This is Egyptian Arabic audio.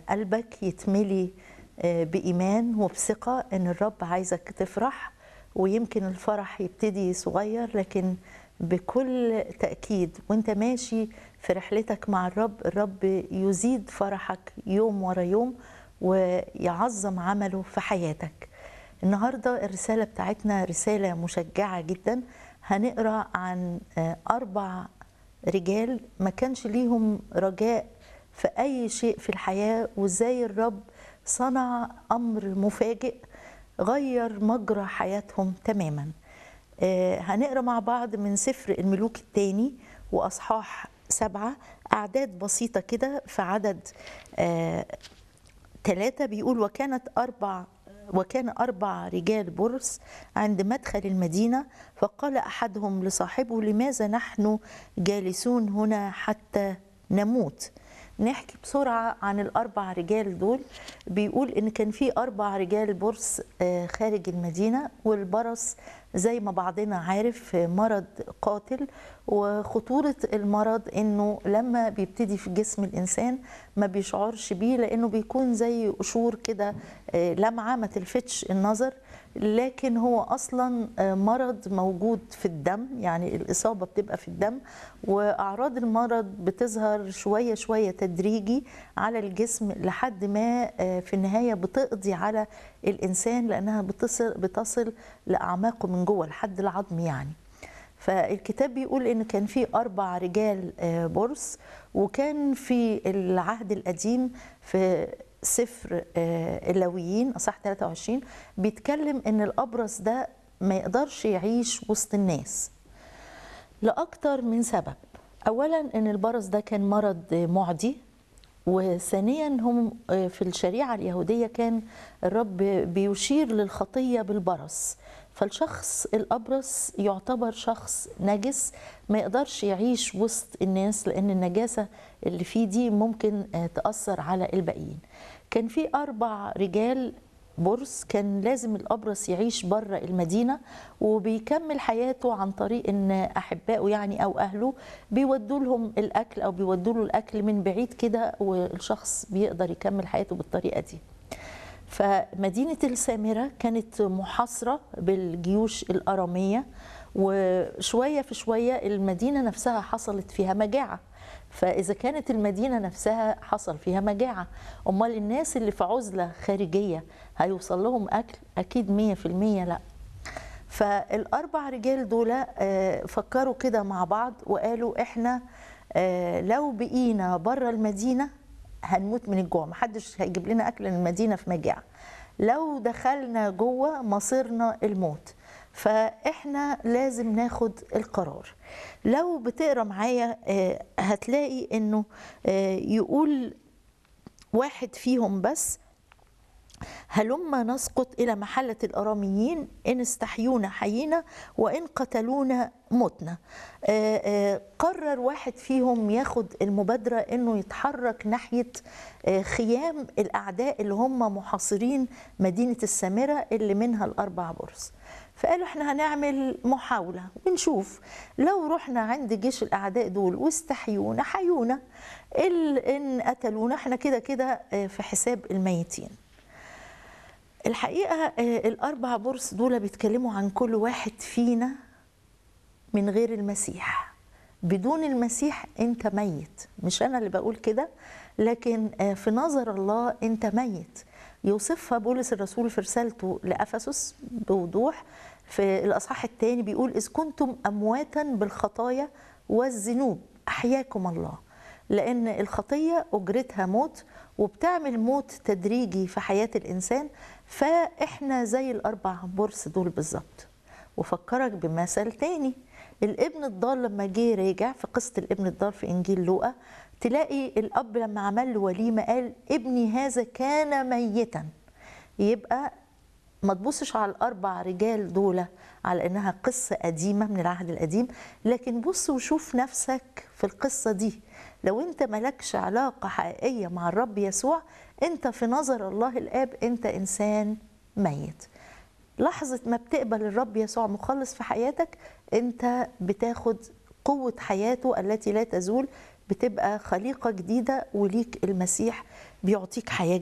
قلبك يتملي آه، بإيمان وبثقة إن الرب عايزك تفرح ويمكن الفرح يبتدي صغير لكن بكل تأكيد وانت ماشي في رحلتك مع الرب الرب يزيد فرحك يوم ورا يوم ويعظم عمله في حياتك النهارده الرسالة بتاعتنا رسالة مشجعة جدا هنقرا عن آه، أربع رجال ما كانش ليهم رجاء في أي شيء في الحياة وإزاي الرب صنع أمر مفاجئ غير مجرى حياتهم تماما آه، هنقرا مع بعض من سفر الملوك الثاني وأصحاح سبعة أعداد بسيطة كده في عدد آه، ثلاثة بيقول وكانت أربع وكان أربع رجال برص عند مدخل المدينة فقال أحدهم لصاحبه لماذا نحن جالسون هنا حتى نموت نحكي بسرعة عن الأربع رجال دول بيقول إن كان في أربع رجال برص آه، خارج المدينة والبرص زي ما بعضنا عارف آه، مرض قاتل وخطورة المرض إنه لما بيبتدي في جسم الإنسان ما بيشعرش بيه لأنه بيكون زي قشور كده آه، لمعة ما تلفتش النظر لكن هو اصلا آه، مرض موجود في الدم يعني الاصابه بتبقى في الدم واعراض المرض بتظهر شويه شويه تدريجي على الجسم لحد ما آه، في النهايه بتقضي على الانسان لانها بتصل بتصل لاعماقه من جوه لحد العظم يعني فالكتاب بيقول ان كان في اربع رجال آه، برص وكان في العهد القديم في سفر آه، اللاويين اصح 23 بيتكلم ان الابرص ده ما يقدرش يعيش وسط الناس لاكتر من سبب اولا ان البرص ده كان مرض معدي وثانيا هم في الشريعه اليهوديه كان الرب بيشير للخطيه بالبرص فالشخص الابرص يعتبر شخص نجس ما يقدرش يعيش وسط الناس لان النجاسه اللي فيه دي ممكن آه، تاثر على الباقيين كان في اربع رجال برص كان لازم الابرص يعيش بره المدينه وبيكمل حياته عن طريق ان احبائه يعني او اهله بيودوا لهم الاكل او بيودوا له الاكل من بعيد كده والشخص بيقدر يكمل حياته بالطريقه دي فمدينة السامرة كانت محاصرة بالجيوش الأرامية وشوية في شوية المدينة نفسها حصلت فيها مجاعة فإذا كانت المدينة نفسها حصل فيها مجاعة أمال الناس اللي في عزلة خارجية هيوصل لهم أكل أكيد مية في المية لأ فالأربع رجال دول آه، فكروا كده مع بعض وقالوا إحنا آه، لو بقينا بره المدينة هنموت من الجوع محدش هيجيب لنا أكل لأن المدينة في مجاعة لو دخلنا جوه مصيرنا الموت فاحنا لازم ناخد القرار لو بتقرا معايا آه، هتلاقي انه آه، يقول واحد فيهم بس هلما نسقط إلى محلة الأراميين إن استحيونا حيينا وإن قتلونا متنا آه، آه، قرر واحد فيهم ياخد المبادرة إنه يتحرك ناحية آه، خيام الأعداء اللي هم محاصرين مدينة السامرة اللي منها الأربع برص فقالوا احنا هنعمل محاولة ونشوف لو رحنا عند جيش الأعداء دول واستحيونا حيونا ال- إن قتلونا احنا كده كده آه، في حساب الميتين الحقيقة آه، الأربع برص دول بيتكلموا عن كل واحد فينا من غير المسيح بدون المسيح أنت ميت مش أنا اللي بقول كده لكن آه، في نظر الله أنت ميت يوصفها بولس الرسول في رسالته لأفسس بوضوح في الأصحاح الثاني بيقول إذ كنتم أمواتا بالخطايا والذنوب أحياكم الله لأن الخطية أجرتها موت وبتعمل موت تدريجي في حياة الإنسان فإحنا زي الأربع برص دول بالظبط وفكرك بمثل تاني الابن الضال لما جه راجع في قصة الابن الضال في إنجيل لوقا تلاقي الأب لما عمل له وليمة قال ابني هذا كان ميتا يبقى ما تبصش على الأربع رجال دول على إنها قصة قديمة من العهد القديم لكن بص وشوف نفسك في القصة دي لو أنت ملكش علاقة حقيقية مع الرب يسوع أنت في نظر الله الآب أنت إنسان ميت لحظة ما بتقبل الرب يسوع مخلص في حياتك أنت بتاخد قوة حياته التي لا تزول بتبقى خليقة جديدة وليك المسيح بيعطيك حياة